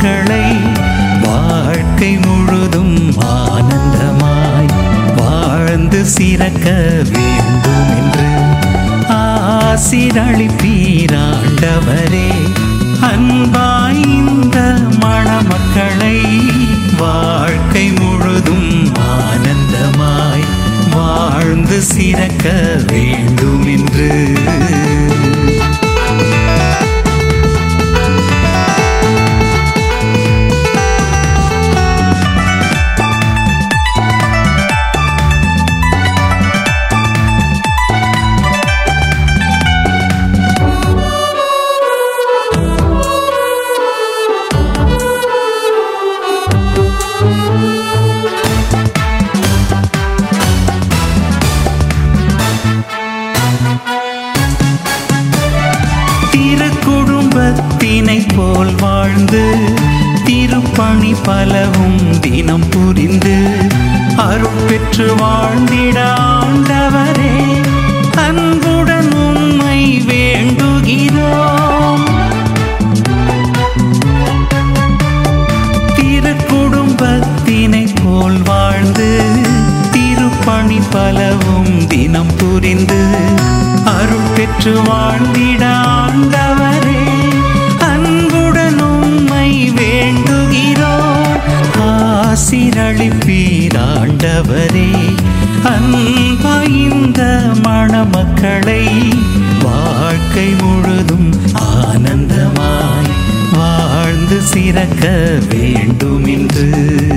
மணமக்களை வாழ்க்கை முழுதும் ஆனந்தமாய் வாழ்ந்து சிறக்க வேண்டும் என்று ஆசிரளிப்பீராண்டவரே அன்பாய் இந்த மணமக்களை வாழ்க்கை முழுதும் ஆனந்தமாய் வாழ்ந்து சிறக்க வேண்டும் என்று திரு குடும்பத்தினை போல் வாழ்ந்து திருப்பணி பலவும் தினம் புரிந்து அருள் பெற்று வாழ்ந்திட ஆண்டவரே அன்புடன் உண்மை வேண்டுகிறோம் திரு குடும்பத்தினை போல் வாழ்ந்து திருப்பணி பலவும் தினம் புரிந்து அருள் பெற்று வாழ்ந்திட ஆண்டவரே அன்புடன் உம்மை வேண்டுகிறோம் ஆசிரளிப்பீராண்டவரே அன்பாய் இந்த மணமக்களை வாழ்க்கை முழுதும் ஆனந்தமாய் வாழ்ந்து சிறக்க வேண்டும் என்று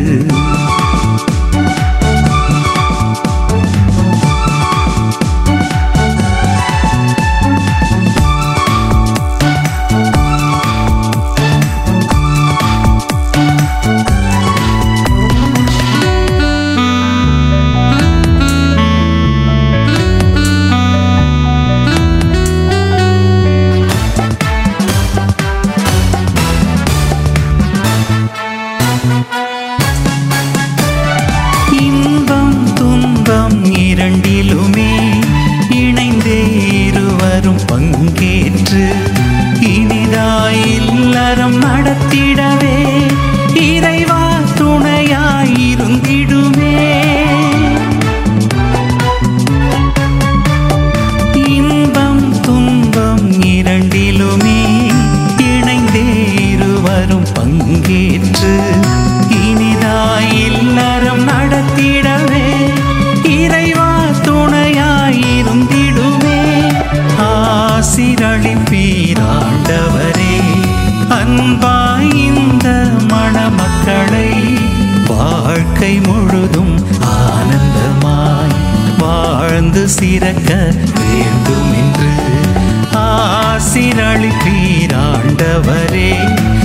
இன்பம் துன்பம் இரண்டிலுமே இணைந்தே இருவரும் பங்கேற்று இனிதாய் இல்லறம் நடத்திடவே இறைவா துணையாயிருந்திடுமே இன்பம் துன்பம் இரண்டிலுமே இணைந்தே இருவரும் பங்கேற்று இனிதாய் இல்லறம் நடத்திடவே இறைவா துணையாயிருந்திடுமே ஆசிரளிப்பீராண்டவரே அன்பாய் இந்த மணமக்களை வாழ்க்கை முழுதும் ஆனந்தமாய் வாழ்ந்து சிறக்க வேண்டும் என்று ஆசிரளிப்பீராண்டவரே